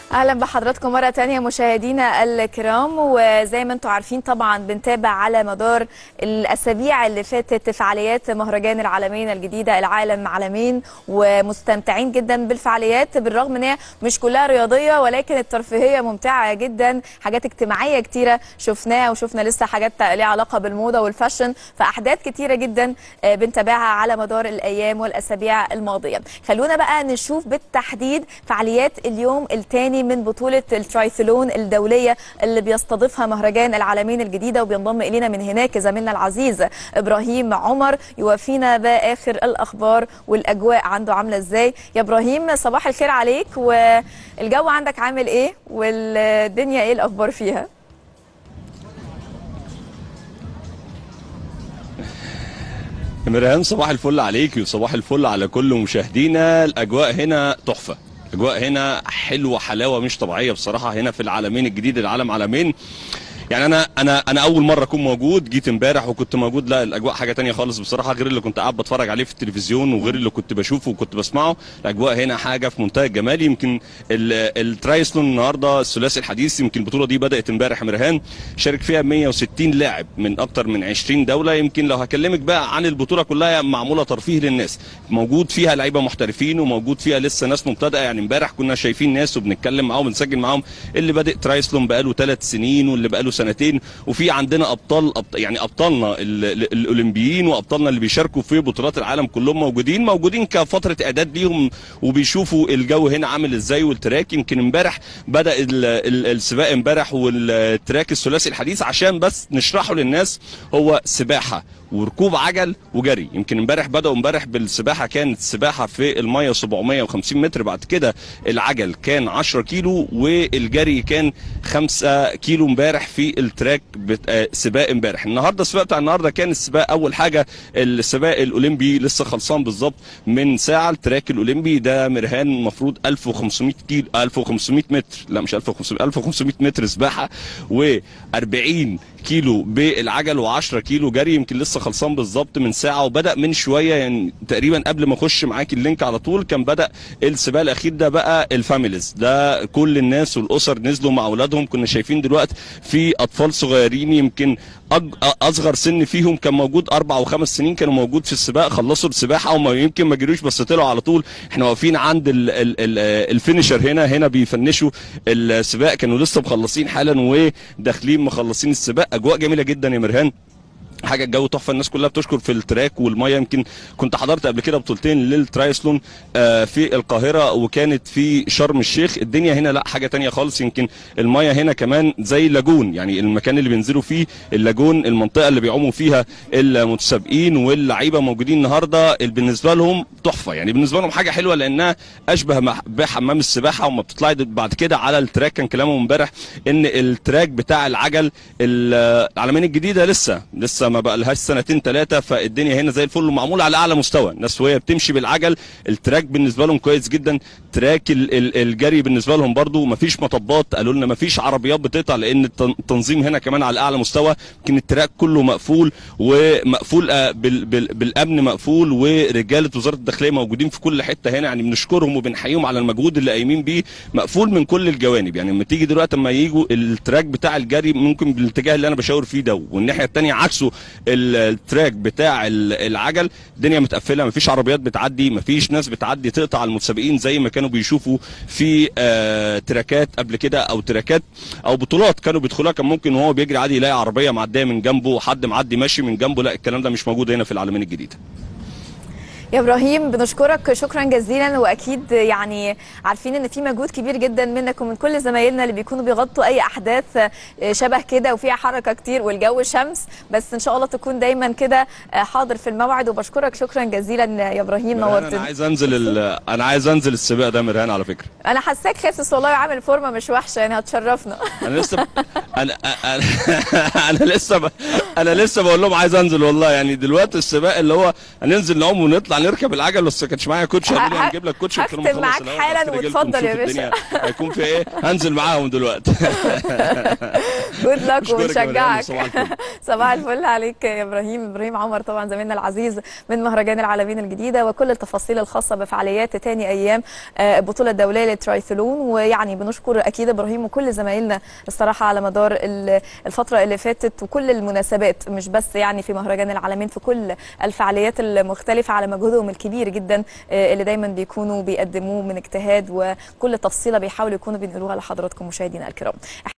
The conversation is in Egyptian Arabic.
اهلا بحضراتكم مره تانية مشاهدينا الكرام وزي ما انتم عارفين طبعا بنتابع على مدار الاسابيع اللي فاتت فعاليات مهرجان العالمين الجديده العالم عالمين ومستمتعين جدا بالفعاليات بالرغم ان هي مش كلها رياضيه ولكن الترفيهيه ممتعه جدا حاجات اجتماعيه كتيره شفناها وشفنا لسه حاجات ليها علاقه بالموضه والفاشن فاحداث كتيره جدا آه، بنتابعها على مدار الايام والاسابيع الماضيه خلونا بقى نشوف بالتحديد فعاليات اليوم الثاني من بطوله الترايثلون الدوليه اللي بيستضيفها مهرجان العالمين الجديده وبينضم الينا من هناك زميلنا العزيز ابراهيم عمر يوافينا باخر الاخبار والاجواء عنده عامله ازاي يا ابراهيم صباح الخير عليك والجو عندك عامل ايه والدنيا ايه الاخبار فيها مرهان صباح الفل عليك وصباح الفل على كل مشاهدينا الاجواء هنا تحفه الاجواء هنا حلوه حلاوه مش طبيعيه بصراحه هنا في العالمين الجديد العالم عالمين يعني انا انا انا اول مره اكون موجود جيت امبارح وكنت موجود لا الاجواء حاجه تانية خالص بصراحه غير اللي كنت قاعد بتفرج عليه في التلفزيون وغير اللي كنت بشوفه وكنت بسمعه الاجواء هنا حاجه في منتهى الجمال يمكن ال- الترايسلون النهارده الثلاثي الحديث يمكن البطوله دي بدات امبارح مرهان شارك فيها 160 لاعب من اكتر من 20 دوله يمكن لو هكلمك بقى عن البطوله كلها معموله ترفيه للناس موجود فيها لعيبه محترفين وموجود فيها لسه ناس مبتدئه يعني امبارح كنا شايفين ناس وبنتكلم معاهم بنسجل معاهم اللي بادئ ترايسلون بقاله ثلاث سنين واللي بقاله سنتين وفي عندنا ابطال أبط... يعني ابطالنا ال... ال- الاولمبيين وابطالنا اللي بيشاركوا في بطولات العالم كلهم موجودين موجودين كفتره اعداد ليهم وبيشوفوا الجو هنا عامل ازاي والتراك يمكن امبارح بدا ال... ال... السباق امبارح والتراك الثلاثي الحديث عشان بس نشرحه للناس هو سباحه وركوب عجل وجري يمكن امبارح بداوا امبارح بالسباحه كانت السباحه في الميه 750 متر بعد كده العجل كان 10 كيلو والجري كان 5 كيلو امبارح في التراك بت... آه، سباق امبارح النهارده السباق بتاع النهارده كان السباق اول حاجه السباق الاولمبي لسه خلصان بالظبط من ساعه التراك الاولمبي ده مرهان المفروض 1500 كيلو 1500 متر لا مش 1500 1500 متر سباحه و40 كيلو بالعجل و10 كيلو جري يمكن لسه خلصان بالظبط من ساعه وبدا من شويه يعني تقريبا قبل ما اخش معاك اللينك على طول كان بدا السباق الاخير ده بقى الفاميليز ده كل الناس والاسر نزلوا مع اولادهم كنا شايفين دلوقتي في اطفال صغيرين يمكن أج... اصغر سن فيهم كان موجود اربع وخمس سنين كانوا موجود في السباق خلصوا السباحه وما يمكن ما جريوش بس طلعوا على طول احنا واقفين عند ال... ال... ال... الفينيشر هنا هنا بيفنشوا السباق كانوا لسه مخلصين حالا وداخلين مخلصين السباق اجواء جميله جدا يا مرهان حاجه الجو تحفه الناس كلها بتشكر في التراك والميه يمكن كنت حضرت قبل كده بطولتين للترايسلون آه، في القاهره وكانت في شرم الشيخ الدنيا هنا لا حاجه تانية خالص يمكن الميه هنا كمان زي اللاجون يعني المكان اللي بينزلوا فيه اللاجون المنطقه اللي بيعوموا فيها المتسابقين واللعيبه موجودين النهارده اللي بالنسبه لهم تحفه يعني بالنسبه لهم حاجه حلوه لانها اشبه مع- بحمام السباحه وما بتطلعي بعد كده على التراك كان كلامهم امبارح ان التراك بتاع العجل ال- العالمين الجديده لسه لسه ما بقى لهاش سنتين ثلاثه فالدنيا هنا زي الفل ومعموله على اعلى مستوى الناس وهي بتمشي بالعجل التراك بالنسبه لهم كويس جدا تراك ال- ال- الجري بالنسبه لهم برضو ما فيش مطبات قالوا لنا ما فيش عربيات بتقطع لان التن- التنظيم هنا كمان على اعلى مستوى يمكن التراك كله مقفول ومقفول آه، بال بال بالامن مقفول ورجاله وزاره الداخليه موجودين في كل حته هنا يعني بنشكرهم وبنحييهم على المجهود اللي قايمين بيه مقفول من كل الجوانب يعني لما تيجي دلوقتي اما يجوا التراك بتاع الجري ممكن بالاتجاه اللي انا بشاور فيه ده والناحيه الثانيه عكسه ال- التراك بتاع ال- العجل الدنيا متقفله مفيش عربيات بتعدي مفيش ناس بتعدي تقطع المتسابقين زي ما كانوا بيشوفوا في آه تراكات قبل كده او تراكات او بطولات كانوا بيدخلوها كان ممكن وهو بيجري عادي يلاقي عربيه معديه من جنبه وحد معدي ماشي من جنبه لا الكلام ده مش موجود هنا في العالمين الجديده يا ابراهيم بنشكرك شكرا جزيلا واكيد يعني عارفين ان في مجهود كبير جدا منك ومن كل زمايلنا اللي بيكونوا بيغطوا اي احداث شبه كده وفيها حركه كتير والجو شمس بس ان شاء الله تكون دايما كده حاضر في الموعد وبشكرك شكرا جزيلا يا ابراهيم مرهان، انا نورتنا عايز انزل ال- انا عايز انزل السباق ده مرهان على فكره انا حاساك خاسس والله وعامل فورمه مش وحشه يعني هتشرفنا انا لسه انا انا انا لسه ب... انا لسه بقول لهم عايز انزل والله يعني دلوقتي السباق اللي هو هننزل نعوم ونطلع نطلع نركب العجل بس ما كانش معايا كوتش قالوا لي ه- هنجيب لك كوتش قلت لهم هختم خلاص معاك الأول حالا هفتري جيلكم واتفضل يا نشوف باشا. الدنيا هيكون في ايه هنزل معاهم دلوقتي جود لك أشكرك يا مريم، ونشجعك صباح الفل. صباح الفل عليك يا ابراهيم ابراهيم عمر طبعا زميلنا العزيز من مهرجان العالمين الجديده وكل التفاصيل الخاصه بفعاليات تاني ايام آه، البطوله الدوليه للترايثلون ويعني بنشكر اكيد ابراهيم وكل زمايلنا الصراحه على مدار ال- الفتره اللي فاتت وكل المناسبات مش بس يعني في مهرجان العالمين في كل الفعاليات المختلفه على مجهودهم الكبير جدا آه، اللي دايما بيكونوا بيقدموه من اجتهاد وكل تفصيله بيحاولوا يكونوا بينقلوها لحضراتكم مشاهدينا الكرام